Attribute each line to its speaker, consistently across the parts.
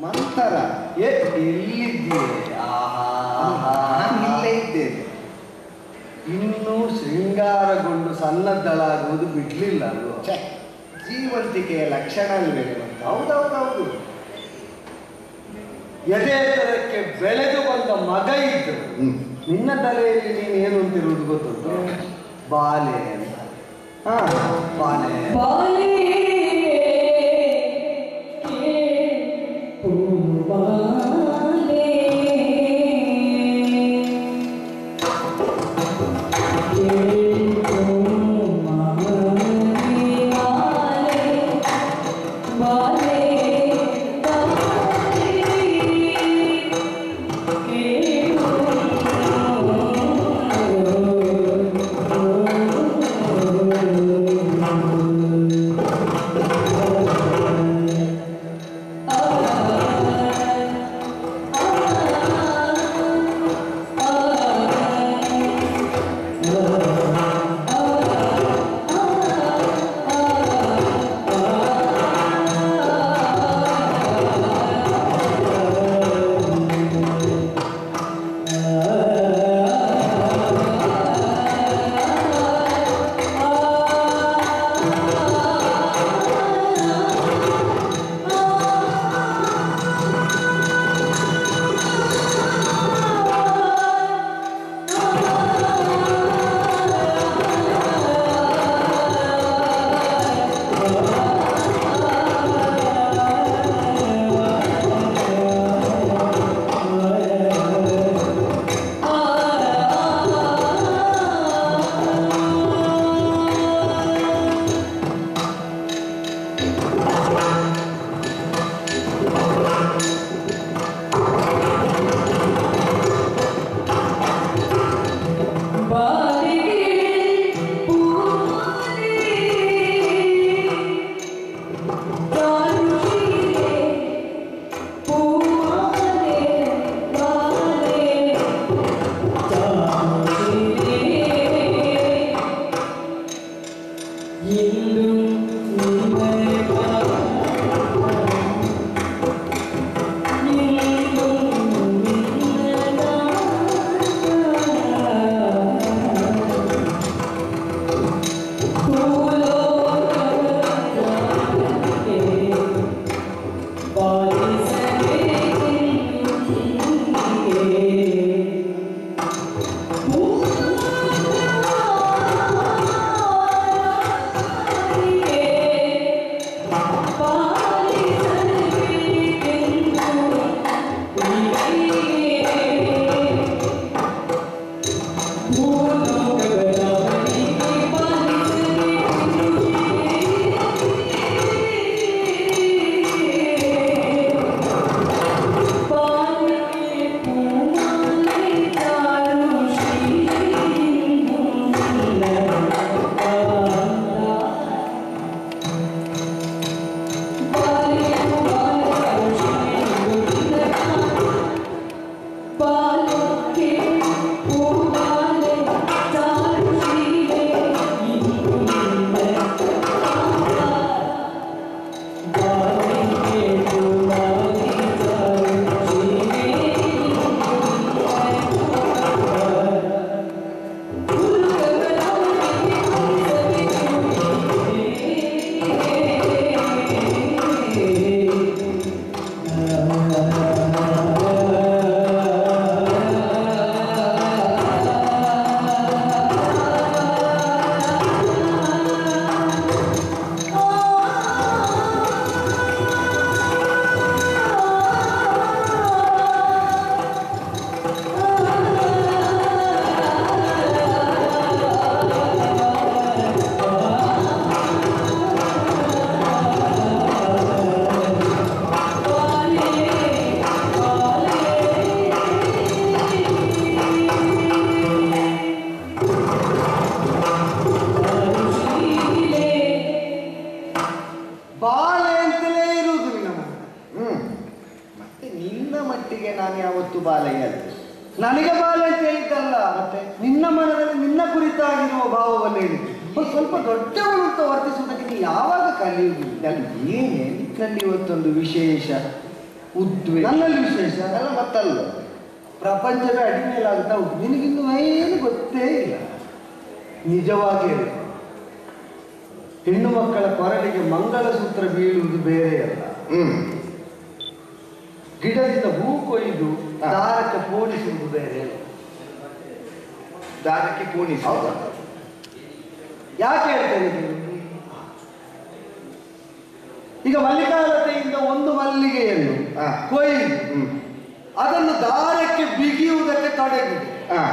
Speaker 1: ಮಂತರ
Speaker 2: ಏ ಎಲ್ಲಿದ್ದೀರಿ ಆಹಾ
Speaker 1: ನಾನು ಇಲ್ಲೇ ಇದ್ದೇನೆ
Speaker 2: ಇನ್ನೂ ಶೃಂಗಾರಗೊಂಡು ಸನ್ನದ್ಧಳಾಗುವುದು ಬಿಡ್ಲಿಲ್ಲ ಅಲ್ವಾ
Speaker 1: ಛೆ, ಜೀವಂತಿಕೆಯ ಲಕ್ಷಣವೇ
Speaker 2: ಹೌದೌದೌದು ಎದೆತರಕ್ಕೆ ಬೆಳೆದು ಬಂದ ಮಗ ಇದ್ದರು
Speaker 1: ಹ್ಮ್.
Speaker 2: ನಿನ್ನ ತಲೆಯಲ್ಲಿ ನೀನು ಏನು ಅಂತಿರುವುದು ಗೊತ್ತುಂಟು ಬಾಲೆ ಅಂತ ಹಾ ಬಾಲೆ
Speaker 3: ಬಾಲೆ ಬಾಲೆ ಬಾಲೆ
Speaker 2: ಬಾಲೆ ಅಂತಲೇ ಇರುವುದು ನಿನ್ನ ಮಗ
Speaker 1: ಹ್ಮ್ ಮತ್ತೆ ನಿನ್ನ ಮಟ್ಟಿಗೆ ನಾನು ಯಾವತ್ತು ಬಾಲಯ್ಯ ಅಲ್ಲ.
Speaker 2: ನನಗೆ ಬಾಲೆ ಅಂತ ಹೇಳಿದ್ದಲ್ಲ
Speaker 1: ಮತ್ತೆ?
Speaker 2: ನಿನ್ನ ಮನದಲ್ಲಿ ನಿನ್ನ ಕುರಿತಾಗಿರುವ ಭಾವವನ್ನು ಹೇಳಿದ್ದು ಒಂದು ಸ್ವಲ್ಪ ದೊಡ್ಡವನು ಅಂತ ವರ್ತಿಸುವುದಕ್ಕೆ ನೀ ಯಾವಾಗ ಕಲಿಯುವುದು
Speaker 1: ಅಲ್ಲಿ ಏನೇ ನಿನ್ನಲ್ಲಿ ಇವತ್ತೊಂದು ವಿಶೇಷ ಉದ್ವೇಗ
Speaker 2: ನನ್ನಲ್ಲಿ ವಿಶೇಷ
Speaker 1: ಅಲ್ಲ ಮತ್ತಲ್ಲ
Speaker 2: ಪ್ರಪಂಚವೇ ಅಡಿಮೇಲಾಗ್ತಾ ಉಂಟು ನಿನಗಿನ್ನು ಏನು ಗೊತ್ತೇ ಇಲ್ಲ ನಿಜವಾಗಿ ಹೇಳು. ಹೆಣ್ಣು ಮಕ್ಕಳ ಕೊರಳಿಗೆ ಮಂಗಳಸೂತ್ರ ಬೀಳುವುದು ಬೇರೆ ಅಲ್ಲ
Speaker 1: ಹ್ಮ್
Speaker 2: ಗಿಡದಿಂದ ಹೂ ಕೊಯ್ದು
Speaker 1: ಹಾ.
Speaker 2: ದಾರಕ್ಕೆ ಪೋಣಿಸುವುದು ಬೇರೆ ಅಲ್ಲ
Speaker 1: ದಾರಕ್ಕೆ ಪೂಣಿಸಿ
Speaker 2: ಹೌದಾ? ಯಾಕೆ ಹೇಳ್ತೇನೆ ಇದು? ಈಗ ಮಲ್ಲಿಕಾಲತೆಯಿಂದ ಒಂದು ಮಲ್ಲಿಗೆಯನ್ನು
Speaker 1: ಹಾ.
Speaker 2: ಕೊಯ್ದು
Speaker 1: ಹ್ಮ್
Speaker 2: ಅದನ್ನು ದಾರಕ್ಕೆ ಬಿಗಿಯುವುದಕ್ಕೆ ತೊಡಗಿದೆ
Speaker 1: ಹಾ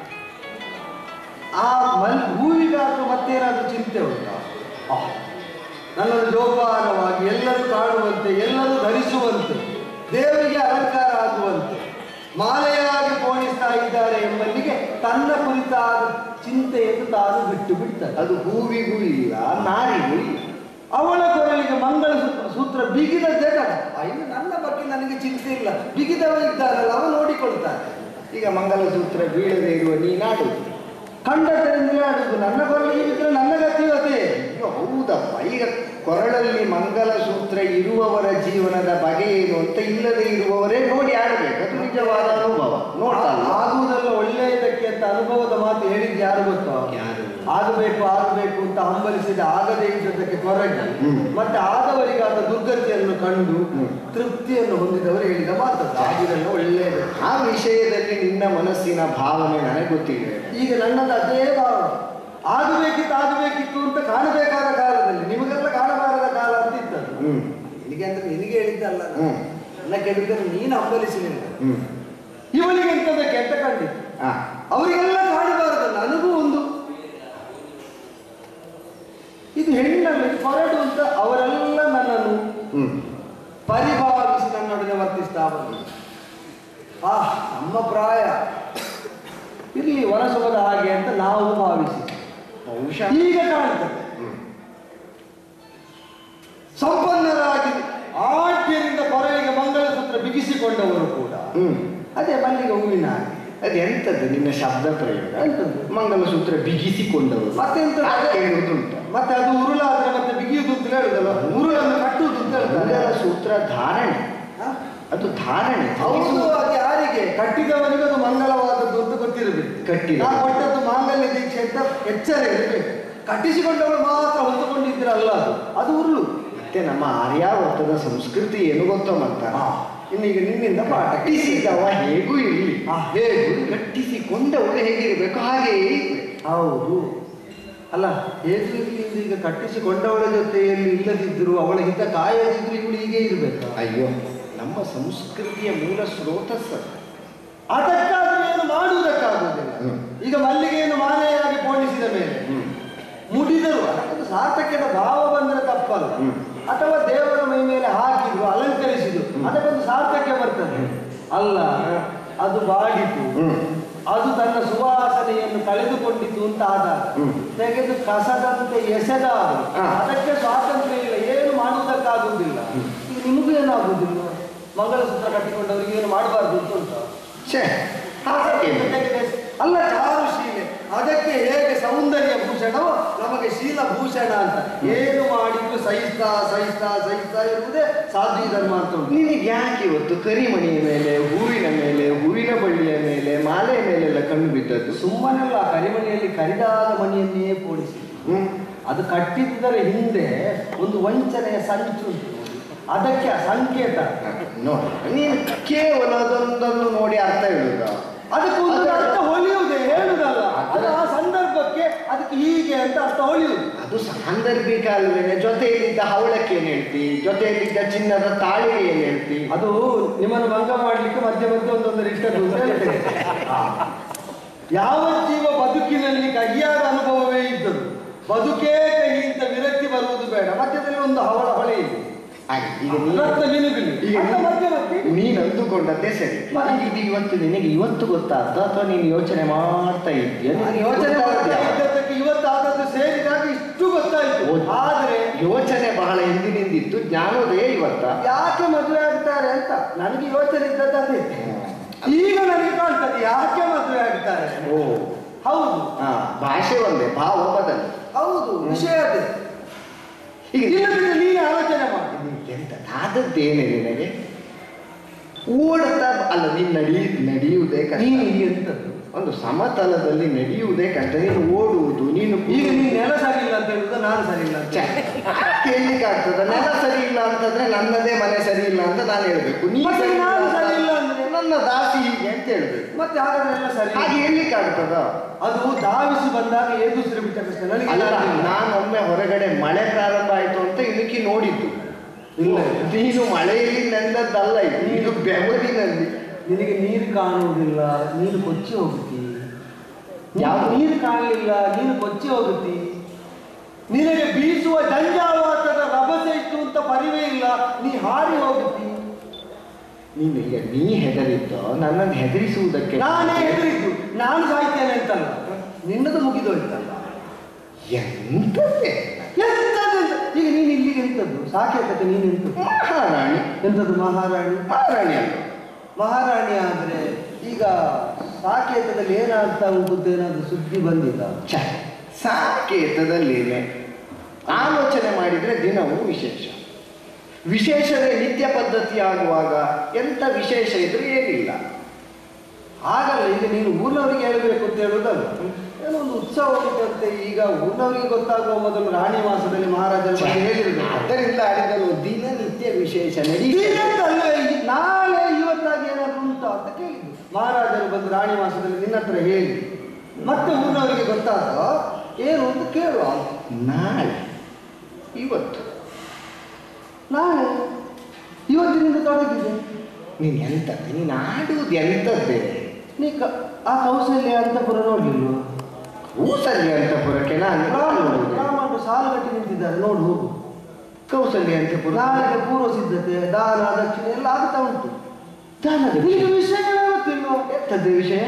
Speaker 2: ಆ ಮಲ್ ಹೂವಿಗಾದ್ರೂ ಮತ್ತೇನಾದ್ರೂ ಚಿಂತೆ ಉಂಟಾ ಆ, ನನ್ನನ್ನು ಜೋಪಾನವಾಗಿ ಎಲ್ಲರೂ ಕಾಣುವಂತೆ ಎಲ್ಲರೂ ಧರಿಸುವಂತೆ ದೇವರಿಗೆ ಅಲಂಕಾರ ಆಗುವಂತೆ ಮಾಲೆಯಾಗಿ ಪೋಣಿಸ್ತಾ ಇದ್ದಾರೆ ಎಂಬಲ್ಲಿಗೆ ತನ್ನ ಕುರಿತಾದ ಚಿಂತೆಯನ್ನು ತಾನು ಬಿಟ್ಟು ಬಿಡ್ತಾರೆ
Speaker 1: ಅದು ಹೂವಿಗೂ ಇಲ್ಲ ನಾರಿಗೂ ಇಲ್ಲ
Speaker 2: ಅವಳ ಕೊರಳಿಗೆ ಮಂಗಳ ಸೂತ್ರ ಸೂತ್ರ ಬಿಗಿದದ್ದೇ ಕಡ ಇನ್ನು ನನ್ನ ಬಗ್ಗೆ ನನಗೆ ಚಿಂತೆ ಇಲ್ಲ ಬಿಗಿದವ ಇದ್ದಾರಲ್ಲ ಅವ ನೋಡಿಕೊಳ್ತಾರೆ
Speaker 1: ಈಗ ಮಂಗಲಸೂತ್ರ ಬೀಳದೆ ಇರುವ ನೀನಾಡುದು
Speaker 2: ಕಂಡತರಿಂದಲೇ ಆಡುದು ನನ್ನ ಕೊರಳಿಗೆ ಬಿದ್ದರೆ ನನ್ನ ಗತಿವತೆ
Speaker 1: ಅಯ್ಯೋ, ಹೌದಪ್ಪ ಈಗ ಕೊರಳಲ್ಲಿ ಮಂಗಲಸೂತ್ರ ಇರುವವರ ಜೀವನದ ಬಗೆ ಏನು ಅಂತ ಇಲ್ಲದೆ ಇರುವವರೇ ನೋಡಿ ಆಡಬೇಕು ಅದು ನಿಜವಾದ ಅನುಭವ ನೋಡ್ತಲ್ಲ
Speaker 2: ಆಗುವುದೆಲ್ಲ ಒಳ್ಳೆಯದಕ್ಕೆ ಅಂತ ಅನುಭವದ ಮಾತು ಹೇಳಿದ್ದು ಯಾರು ಗೊತ್ತೋ
Speaker 1: ಯಾರು?
Speaker 2: ಆಗಬೇಕು ಆಗಬೇಕು ಅಂತ ಹಂಬಲಿಸಿದ ಆಗದೇ ಇದ್ದದಕ್ಕೆ ಕೊರಗಿ
Speaker 1: ಹ್ಮ್.
Speaker 2: ಮತ್ತೆ ಆದವರಿಗಾದ ದುರ್ಗತಿಯನ್ನು ಕಂಡು
Speaker 1: ಹ್ಮ್.
Speaker 2: ತೃಪ್ತಿಯನ್ನು ಹೊಂದಿದವರು ಹೇಳಿದ ಮಾತು ಆಗುದೆಲ್ಲ ಒಳ್ಳೆಯದು
Speaker 1: ಆ ವಿಷಯದಲ್ಲಿ ನಿನ್ನ ಮನಸ್ಸಿನ ಭಾವನೆ ನನಗೆ ಗೊತ್ತಿದೆ
Speaker 2: ಈಗ ನನ್ನದು ಅದೇ ಭಾವ ಆಗಬೇಕಿತ್ತು ಆಗಬೇಕಿತ್ತು ಅಂತ ಕಾಣಬೇಕಾದ ಕಾಲದಲ್ಲಿ ನಿಮಗೆಲ್ಲ ಕಾಣಬಾರದ ಕಾಲ ಅಂತ ಇದ್ದದ್ದು
Speaker 1: ಹ್ಮ್
Speaker 2: ನಿನಗೆ ಅಂದ್ರೆ ನಿನಗೆ ಹೇಳಿದ್ದಲ್ಲ ನಾನು.
Speaker 1: ಹ್ಮ್
Speaker 2: ನನ್ನ ಕೆಡುಕನ್ನು ನೀನು ಹಂಬಲಿಸಲಿಲ್ಲ
Speaker 1: ಹ್ಮ್
Speaker 2: ಇವಳಿಗೆ ಎಂತದಕ್ಕೆ ಅಂತ ಕಂಡಿತ್ತು
Speaker 1: ಆ
Speaker 2: ಅವರಿಗೆಲ್ಲ ಕಾಣಬಾರದು ನನಗೂ ಒಂದು ಇದು ಹೆಣ್ಣಲ್ಲಿ ಹೊರಡು ಅಂತ ಅವರೆಲ್ಲ ನನ್ನನ್ನು
Speaker 1: ಹ್ಮ್
Speaker 2: ಪರಿಭಾವಿಸಿ ನನ್ನೊಡನೆ ವರ್ತಿಸ್ತಾ ಬಂದರು ಆ ನಮ್ಮ ಪ್ರಾಯ ಇರಲಿ ವನಸೊಬದ ಹಾಗೆ ಅಂತ ನಾವು ಭಾವಿಸಿ
Speaker 1: ಬಹುಶಃ
Speaker 2: ಈಗ ಕಾಣ್ತದೆ
Speaker 1: ಹ್ಮ್
Speaker 2: ಸಂಪನ್ನರಾಗಿ ಆಡ್ಯರಿಂದ ಕೊರಳಿಗೆ ಮಂಗಳಸೂತ್ರ ಬಿಗಿಸಿಕೊಂಡವರು ಕೂಡ
Speaker 1: ಹ್ಮ್
Speaker 2: ಅದೇ ಮಲ್ಲಿಗೆ ಹೂವಿನ ಹಾಗೆ
Speaker 1: ಅದೆಂತದ್ದು ನಿನ್ನ ಶಬ್ದ ಪ್ರಯೋಗ
Speaker 2: ಎಂತದ್ದು?
Speaker 1: ಮಂಗಲಸೂತ್ರ ಬಿಗಿಸಿಕೊಂಡವರು
Speaker 2: ಮತ್ತೆಂತ
Speaker 1: ಹೇಳುವುದುಂಟ
Speaker 2: ಮತ್ತೆ ಅದು ಉರುಳಾದ್ರೆ ಮತ್ತೆ ಬಿಗಿಯುವುದು ಅಂತ ಹೇಳುದಲ್ಲ ಉರುಳನ್ನು ಕಟ್ಟುವುದು ಅಂತ ಹೇಳ್ತಾರೆ
Speaker 1: ಮಂಗಲಸೂತ್ರ ಧಾರಣೆ
Speaker 2: ಹ?
Speaker 1: ಅದು ಧಾರಣೆ
Speaker 2: ಹೌದು ಅದು ಯಾರಿಗೆ ಕಟ್ಟಿದವನಿಗೆ ಅದು ಮಂಗಲವಾದದ್ದು ಅಂತ ಗೊತ್ತಿರಬೇಕು
Speaker 1: ಕಟ್ಟಿದ
Speaker 2: ನಾ ಕೊಟ್ಟದ್ದು ಮಾಂಗಲ್ಯ ದೀಕ್ಷೆ ಅಂತ ಎಚ್ಚರ ಇರಬೇಕು ಕಟ್ಟಿಸಿಕೊಂಡವಳು ಮಾತ್ರ ಹೊತ್ತುಕೊಂಡಿದ್ರೆ ಅಲ್ಲ ಅದು ಅದು ಉರುಳು
Speaker 1: ಮತ್ತೆ ನಮ್ಮ ಆರ್ಯಾವರ್ತದ ಸಂಸ್ಕೃತಿ ಏನು ಗೊತ್ತೋ ಮಂತ
Speaker 2: ಹಾ.
Speaker 1: ಇನ್ನು ಈಗ ನಿನ್ನಿಂದ ಪಾಠ ಕಟ್ಟಿಸಿದವ ಹೇಗೂ ಇರಲಿ
Speaker 2: ಹಾ, ಹೇಗೂ
Speaker 1: ಕಟ್ಟಿಸಿಕೊಂಡವರು ಹೇಗಿರಬೇಕು ಹಾಗೆಯೇ ಇರ್ಬೇಕು.
Speaker 2: ಹೌದು ಅಲ್ಲ ಹೇಗೂ ಇರಲಿ ಎಂದು ಈಗ ಕಟ್ಟಿಸಿಕೊಂಡವಳ ಜೊತೆಯಲ್ಲಿ ಇಲ್ಲದಿದ್ದರೂ ಅವಳ ಹಿತ ಕಾಯದಿದ್ರು ಇವಳು ಹೀಗೆ ಇರಬೇಕು
Speaker 1: ಅಯ್ಯೋ ನಮ್ಮ ಸಂಸ್ಕೃತಿಯ ಮೂಲ ಸ್ರೋತಸ್ಸ
Speaker 2: ಅದಕ್ಕಾದ್ರೂ ಏನು ಮಾಡುವುದಕ್ಕಾಗುವುದಿಲ್ಲ
Speaker 1: ಹ್ಮ್.
Speaker 2: ಈಗ ಮಲ್ಲಿಗೆಯನ್ನು ಮಾಲೆಯಾಗಿ ಪೋಣಿಸಿದ ಮೇಲೆ
Speaker 1: ಹ್ಮ್.
Speaker 2: ಮುಡಿದರು ಅದಕ್ಕೊಂದು ಸಾರ್ಥಕ್ಯದ ಭಾವ ಬಂದರೆ ತಪ್ಪಲ್ಲ
Speaker 1: ಹ್ಮ್.
Speaker 2: ಅಥವಾ ದೇವರ ಮೈ ಮೇಲೆ ಹಾಕಿದ್ರು ಅಲಂಕರಿಸಿದ್ರು
Speaker 1: ಹ್ಮ್.
Speaker 2: ಅದಕ್ಕೊಂದು ಸಾರ್ಥಕ್ಯ ಬರ್ತದೆ ಅಲ್ಲ ಅದು ಬಾಡಿತು
Speaker 1: ಹ್ಮ್.
Speaker 2: ಅದು ತನ್ನ ಸುವಾಸನೆಯನ್ನು ಕಳೆದುಕೊಂಡಿತು ಅಂತ ಆದಾಗ
Speaker 1: ಹ್ಮ್.
Speaker 2: ತೆಗೆದು ಕಸದಂತೆ ಎಸೆದಾಗ
Speaker 1: ಹಾ.
Speaker 2: ಅದಕ್ಕೆ ಸ್ವಾತಂತ್ರ್ಯ ಇಲ್ಲ ಏನು ಮಾಡುವುದಕ್ಕಾಗುವುದಿಲ್ಲ ಈಗ ನಿಮಗೂ ಏನಾಗುವುದಿಲ್ಲ ಮಂಗಲಸೂತ್ರ ಕಟ್ಟಿಕೊಂಡವರಿಗೆ ಏನು ಮಾಡಬಾರ್ದು ಅಂತ ಉಂಟು
Speaker 1: ಛೇ ಹಾಗೆ
Speaker 2: ಅಲ್ಲ ಚಾರುಶೀಲೆ ಅದಕ್ಕೆ ಹೇಗೆ ಸೌಂದರ್ಯ ಭೂಷಣವೋ ನಮಗೆ ಶೀಲಭೂಷಣ ಅಂತ ಏನು ಮಾಡಿದ್ರು ಸಹಿಸ್ತಾ ಸಹಿಸ್ತಾ ಸಹಿಸ್ತಾ ಇರುವುದೇ ಸಾಧ್ವಿ ಧರ್ಮ ಅಂತ ಉಂಟು
Speaker 1: ನಿನಗೆ ಯಾಕೆ ಇವತ್ತು ಕರಿಮಣಿಯ ಮೇಲೆ ಹೂವಿನ ಮೇಲೆ ಹೂವಿನ ಬಳ್ಳಿಯ ಮೇಲೆ ಮಾಲೆಯ ಮೇಲೆಲ್ಲ ಕಣ್ಣು ಬಿದ್ದದ್ದು
Speaker 2: ಸುಮ್ಮನೆಲ್ಲ ಕರಿಮಣಿಯಲ್ಲಿ ಕರಿದಾದ ಮಣಿಯನ್ನೇ ಪೋಣಿಸಿ
Speaker 1: ಹ್ಮ್
Speaker 2: ಅದು ಕಟ್ಟಿದ್ದರ ಹಿಂದೆ ಒಂದು ವಂಚನೆಯ ಸಂಚು ಉಂಟು ಅದಕ್ಕೆ ಆ ಸಂಕೇತ
Speaker 1: ನೋಡಿ ನೀನು ಕೇವಲ ಅದೊಂದನ್ನು ನೋಡಿ ಅರ್ಥ ಹೇಳುದ
Speaker 2: ಅದಕ್ಕೆ ಒಂದು ಅರ್ಥ ಹೊಲಿಯುವುದೇ ಹೇಳುದಲ್ಲ ಅದು ಆ ಸಂದರ್ಭಕ್ಕೆ ಅದಕ್ಕೆ ಹೀಗೆ ಅಂತ ಅರ್ಥ ಹೊಲಿಯುವುದು
Speaker 1: ಅದು ಸಾಂದರ್ಭಿಕ ಅಲ್ವೇನೆ ಜೊತೆಯಲ್ಲಿದ್ದ ಹವಳಕ್ಕೆ ಏನ್ ಹೇಳ್ತಿ ಜೊತೆಯಲ್ಲಿದ್ದ ಚಿನ್ನದ ತಾಳಿಗೆ ಏನ್ ಹೇಳ್ತಿ
Speaker 2: ಅದು ನಿಮ್ಮನ್ನು ಭಂಗ ಮಾಡಲಿಕ್ಕೆ ಮಧ್ಯ ಮಧ್ಯೆ ಒಂದೊಂದು ಇಟ್ಟದ್ದು ಅಂತ ಹೇಳ್ತೇನೆ ಯಾವ ಜೀವ ಬದುಕಿನಲ್ಲಿ ಕಹಿಯಾದ ಅನುಭವವೇ ಇದ್ದರು ಬದುಕೇ ಕಹಿ ಅಂತ ವಿರಕ್ತಿ ಬರುವುದು ಬೇಡ ಮಧ್ಯದಲ್ಲಿ ಒಂದು ಹವಳ ಹೊಳೆ ಇದೆ
Speaker 1: ಹಾಗೆ ಈಗ ನೀನು
Speaker 2: ರಕ್ತ ಮಿನುಗಿಲಿ
Speaker 1: ಈಗ
Speaker 2: ಅಂತ
Speaker 1: ನೀನು-
Speaker 2: ಮಧ್ಯ ಮಧ್ಯೆ
Speaker 1: ನೀನು ಅಂದುಕೊಂಡದ್ದೇ ಸರಿ
Speaker 2: ಮತ್ತೆ?
Speaker 1: ಇದು ಇವತ್ತು ನಿನಗೆ ಇವತ್ತು ಗೊತ್ತಾದ ಅಥವಾ ನೀನು ಯೋಚನೆ ಮಾಡ್ತಾ ಇದ್ದೀಯ
Speaker 2: ನಾನು ಯೋಚನೆ ಮಾಡ್ತಾ ಇದ್ದದ್ದಕ್ಕೆ ಇವತ್ತು ಆದದ್ದು ಸೇರಿದಾಗ ಇಷ್ಟು ಗೊತ್ತಾಯ್ತು
Speaker 1: ಹೌದು.
Speaker 2: ಆದ್ರೆ
Speaker 1: ಯೋಚನೆ ಬಹಳ ಹಿಂದಿನಿಂದಿತ್ತು ಜ್ಞಾನೋದಯ ಇವತ್ತ
Speaker 2: ಯಾಕೆ ಮದುವೆ ಆಗ್ತಾರೆ ಅಂತ ನನಗೆ ಯೋಚನೆ ಇದ್ದದ್ದು ಅದೇ ಈಗ ನನಗೆ ಕಾಣ್ತದೆ ಯಾಕೆ ಮದುವೆ ಆಗ್ತಾರೆ
Speaker 1: ಓ
Speaker 2: ಹೌದು
Speaker 1: ಹಾ ಭಾಷೆ ಒಂದೇ ಭಾವ ಬದಲು
Speaker 2: ಹೌದು ವಿಷಯ ಅದೇ
Speaker 1: ಈಗ
Speaker 2: ಇಲ್ಲದಿದ್ರೆ ನೀನು ಆಲೋಚನೆ ಮಾಡಿ
Speaker 1: ಎಂತ ಆದದ್ದೇನೆ ನಿನಗೆ ಓಡ್ತಾ ಅಲ್ಲ ನೀನು ನಡಿ ನಡೆಯುವುದೇ ಕಷ್ಟ
Speaker 2: ನೀನು ಈಗ ಎಂತದ್ದು
Speaker 1: ಒಂದು ಸಮತಲದಲ್ಲಿ ನಡೆಯುವುದೇ ಕಷ್ಟ ನೀನು ಓಡುವುದು ನೀನು
Speaker 2: ಈಗ ನೀನು ನೆಲ ಸರಿ ಇಲ್ಲ ಅಂತ ಹೇಳುದು ನಾನು ಸರಿ ಇಲ್ಲ ಅಂತ
Speaker 1: ಕೇಳಲಿಕ್ಕೆ ಆಗ್ತದ ನೆಲ ಸರಿ ಇಲ್ಲ ಅಂತಂದ್ರೆ ನನ್ನದೇ ಮನೆ ಸರಿ ಇಲ್ಲ ಅಂತ ನಾನು ಹೇಳ್ಬೇಕು ನೀ
Speaker 2: ಮತ್ತೆ
Speaker 1: ಸರಿ ಇಲ್ಲ
Speaker 2: ನಾನು
Speaker 1: ಅಂತ-
Speaker 2: ಸರಿ ಇಲ್ಲ ಅಂದ್ರೆ?
Speaker 1: ನನ್ನ ದಾಸಿ ಹೀಗೆ ಅಂತ ಹೇಳ್ಬೇಕು
Speaker 2: ಮತ್ತೆ ಹಾಗಾದ್ರೆ ಎಲ್ಲ ಸರಿ
Speaker 1: ಹಾಗೆ ಹೇಳ್ಲಿಕ್ಕೆ ಆಗ್ತದ
Speaker 2: ಅದು ಧಾವಿಸಿ ಬಂದಾಗ ಎದುರಿಸಿರು ಬಿಟ್ಟ ಕಷ್ಟ ನನಗೆ
Speaker 1: ಅಲ್ಲ
Speaker 2: ಗೊತ್ತಿಲ್ಲ.
Speaker 1: ನಾನು ಒಮ್ಮೆ ಹೊರಗಡೆ ಮಳೆ ಪ್ರಾರಂಭ ಆಯ್ತು ಅಂತ ಇಣುಕಿ ನೋಡಿದ್ದು
Speaker 2: ಇಲ್ಲ.
Speaker 1: ನೀನು ಮಳೆಯಲ್ಲಿ ನೆಂದದ್ದಲ್ಲ ಇದು ಇದು ಬೆವರಿನಲ್ಲಿ
Speaker 2: ನಿನಗೆ ನೀರು ಕಾಣುವುದಿಲ್ಲ ನೀರು ಕೊಚ್ಚಿ ಹೋಗುತ್ತಿ ಯಾವ
Speaker 1: ಯಾವುದು?
Speaker 2: ನೀರು ಕಾಣಲಿಲ್ಲ ನೀರು ಕೊಚ್ಚಿ ಹೋಗುತ್ತಿ ನಿನಗೆ ಬೀಸುವ ಜಂಜಾವಾತದ ರಭಸೆ ಇತ್ತು ಅಂತ ಪರಿವೇ ಇಲ್ಲ ನೀ ಹಾರಿ ಹೋಗುತ್ತಿ
Speaker 1: ನೀನು ಈಗ ನೀ ಹೆದರಿದ್ದೋ ನನ್ನನ್ನು ಹೆದರಿಸುವುದಕ್ಕೆ
Speaker 2: ನಾನೇ ಹೆದರಿದ್ದು ನಾನು ಸಾಯ್ತೇನೆ ಅಂತಲ್ಲ ನಿನ್ನದು ಮುಗಿದೋಯ್ತಲ್ಲ
Speaker 1: ಎಂತದ್ದೇ
Speaker 2: ಎಂತದ್ದು ಎಂತ? ಈಗ ನೀನು ಇಲ್ಲಿಗೆ ಎಂತದ್ದು ಸಾಕೇತಕ್ಕೆ ನೀನು ಎಂತದ್ದು
Speaker 1: ಮಹಾರಾಣಿ
Speaker 2: ಎಂತದ್ದು ಮಹಾರಾಣಿ
Speaker 1: ಮಹಾರಾಣಿ ಅಲ್ಲ
Speaker 2: ಮಹಾರಾಣಿ ಆದ್ರೆ ಈಗ ಸಾಕೇತದಲ್ಲಿ ಏನಾಗ್ತಾ ಉಂಟು ಅಂತ ಏನಾದ್ರು ಸುದ್ದಿ ಬಂದಿಲ್ಲ
Speaker 1: ಛ, ಸಾಕೇತದಲ್ಲೇನೆ ಆಲೋಚನೆ ಮಾಡಿದರೆ ದಿನವೂ ವಿಶೇಷ ವಿಶೇಷವೇ ನಿತ್ಯ ಪದ್ಧತಿ ಆಗುವಾಗ ಎಂಥ ವಿಶೇಷ ಇದ್ರೆ ಏನಿಲ್ಲ
Speaker 2: ಆಗಲ್ಲ ಈಗ ನೀನು ಊರಿನವರಿಗೆ ಹೇಳಬೇಕು ಅಂತ ಹೇಳುದಲ್ಲ ಏನೋ ಒಂದು ಉತ್ಸವ ಉಂಟಂತೆ ಈಗ ಊರಿನವರಿಗೆ ಗೊತ್ತಾಗುವ ಮೊದಲು ರಾಣಿ ಮಾಸದಲ್ಲಿ ಮಹಾರಾಜರ ಬಗ್ಗೆ ಹೇಳಿರ್ಬೇಕು
Speaker 1: ಅದರಿಂದ ಆಡಿದನು ದಿನನಿತ್ಯ ವಿಶೇಷ ನಡೀ
Speaker 2: ಅಲ್ವೇ ಈ- ನಾಳೆ ಇವತ್ತಾಗಿ ಏನಾದ್ರು ಉಂಟಾ ಅಂತ ಕೇಳಿದ್ದು ಮಹಾರಾಜರು ಬಂದು ರಾಣಿ ಮಾಸದಲ್ಲಿ ನಿನ್ನ ಹತ್ರ ಹೇಳಿ ಮತ್ತೆ ಊರಿನವರಿಗೆ ಗೊತ್ತಾದ ಏನು ಅಂತ ಕೇಳುವ
Speaker 1: ನಾಳೆ ಇವತ್ತು
Speaker 2: ನಾಳೆ ಇವತ್ತಿನಿಂದ ತೊಡಗಿದೆ
Speaker 1: ನೀನು ಎಂತದ್ದು ನೀನು ಆಡುವುದು ಎಂಥದ್ದೇ
Speaker 2: ನೀ ಕ- ಆ ಕೌಶಲ್ಯ ಅಂತಪುರ ನೋಡ್ಲಿಲ್ವ
Speaker 1: ಊಸಲ್ಲಿ ಅಂತಪುರಕ್ಕೆ ನಾನು ನೋಡುವುದು.
Speaker 2: ರಾಮರು ಸಾಲುಗಟ್ಟಿ ನಿಂತಿದ್ದಾರೆ ನೋಡು ಹೋಗು
Speaker 1: ಕೌಸಲ್ಯ ಅಂತಪುರ
Speaker 2: ನಾಳೆಗೆ ಪೂರ್ವ ಸಿದ್ಧತೆ ದಾನ ದಕ್ಷಿಣೆ ಎಲ್ಲ ಆಗ್ತಾ ಉಂಟು
Speaker 1: ದಾನದ
Speaker 2: ನಿನಗೆ ವಿಷಯಗಳೇ ಗೊತ್ತಿಲ್ವ
Speaker 1: ಎಂಥದ್ದು ವಿಷಯ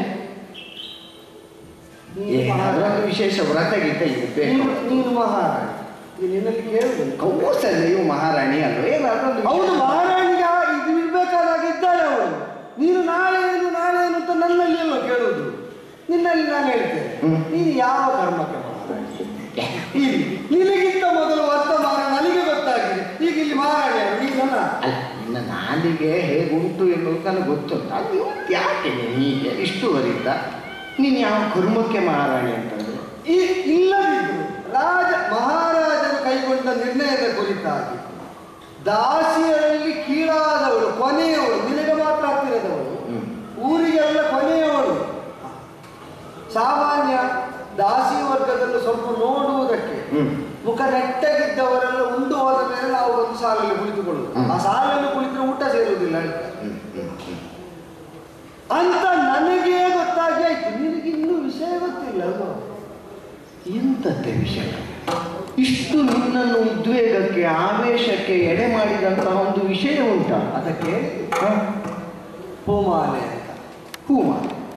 Speaker 2: ನೀನು
Speaker 1: ಏನಾದ್ರೂ
Speaker 2: ಮಹಾರಾಣಿ.
Speaker 1: ಒಂದು ವಿಶೇಷ ವ್ರತ ಗೀತ ಇರಬೇಕು
Speaker 2: ನೀನು ನೀನು ಮಹಾರಾಣಿ ಈಗ ನಿನ್ನಲ್ಲಿ ಕೇಳುದು
Speaker 1: ಕೌಸಲ್ಯವು ಮಹಾರಾಣಿ ಅಲ್ವ ಏನಾದ್ರೂ ಒಂದು
Speaker 2: ಅವನು
Speaker 1: ವಿಶೇಷ-
Speaker 2: ಮಹಾರಾಣಿಗೆ ಆ- ಇದು ಇರ್ಬೇಕಾದಾಗ ಇದ್ದಾಳೆ ಅವಳು ನೀನು ನಾಳೆ ಏನು ನಾಳೆ ಏನು ಅಂತ ನನ್ನಲ್ಲಿ ಅಲ್ವ ಕೇಳುದು ನಿನ್ನಲ್ಲಿ ನಾನು ಹೇಳ್ತೇನೆ
Speaker 1: ಹ್ಮ್.
Speaker 2: ನೀನು ಯಾವ ಕರ್ಮಕ್ಕೆ ಮಹಾರಾಣಿ ಇಲ್ಲಿ ನಿನಗಿಂತ ಮೊದಲು ವರ್ತಮಾನ ನನಗೆ ಗೊತ್ತಾಗಿದೆ ಈಗ ಇಲ್ಲಿ ಮಹಾರಾಣಿ ಅವರು ನೀನು ನನ್ನ
Speaker 1: ಅಲ್ಲ ಇನ್ನು ನಾಲಿಗೆ ಹೇಗುಂಟು ಎನ್ನುವುದು ನನಗೆ ಗೊತ್ತುಂಟು ಅದು ಇವತ್ತು ಯಾಕೆ ನೀನು ಹೀಗೆ ಇಷ್ಟುವರಿಂದ ನೀನು ಯಾವ ಕರ್ಮಕ್ಕೆ ಮಹಾರಾಣಿ ಅಂತಂದ್ರೆ
Speaker 2: ಈ ಇಲ್ಲದಿದ್ರು ರಾಜ ಮಹಾರಾಜರು ಕೈಗೊಂಡ ನಿರ್ಣಯದ ಕುರಿತಾಗಿ ದಾಸಿಯರಲ್ಲಿ ಕೀಳಾದವಳು ಕೊನೆಯವಳು ನಿನಗೆ ಮಾತ್ರ ಹತ್ತಿರದವಳು
Speaker 1: ಹ್ಮ್.
Speaker 2: ಊರಿಗೆಲ್ಲ ಕೊನೆಯವಳು ಸಾಮಾನ್ಯ ದಾಸಿ ವರ್ಗದಲ್ಲೂ ಸ್ವಲ್ಪ ನೋಡುವುದಕ್ಕೆ
Speaker 1: ಹ್ಮ್.
Speaker 2: ಮುಖ ನೆಟ್ಟಗಿದ್ದವರೆಲ್ಲ ಉಂಡು ಹೋದ ಮೇಲೆ ನಾವು ಒಂದು ಸಾಲಲ್ಲಿ ಕುಳಿತುಕೊಳ್ಳುದು
Speaker 1: ಹ್ಮ್.
Speaker 2: ಆ ಸಾಲಲ್ಲಿ ಕುಳಿತರೆ ಊಟ ಸೇರುವುದಿಲ್ಲ ಹೇಳ್ತಾರೆ
Speaker 1: ಹ್ಮ್, ಹ್ಮ್, ಹ್ಮ್.
Speaker 2: ಅಂತ ನನಗೇ ಗೊತ್ತಾಗಿ ಆಯ್ತು ನಿನಗೆ ಇನ್ನೂ ವಿಷಯ ಗೊತ್ತಿಲ್ಲ ಅಲ್ವಾ
Speaker 1: ಎಂಥದ್ದೇ ವಿಷಯ ಇಷ್ಟು ನಿನ್ನನ್ನು ಉದ್ವೇಗಕ್ಕೆ ಆವೇಶಕ್ಕೆ ಎಡೆ ಮಾಡಿದಂತಹ ಒಂದು ವಿಷಯ ಉಂಟಾ
Speaker 2: ಅದಕ್ಕೆ
Speaker 1: ಹ?
Speaker 2: ಹೂಮಾಲೆ ಅಂತ
Speaker 1: ಹೂ ಮಾಲೆ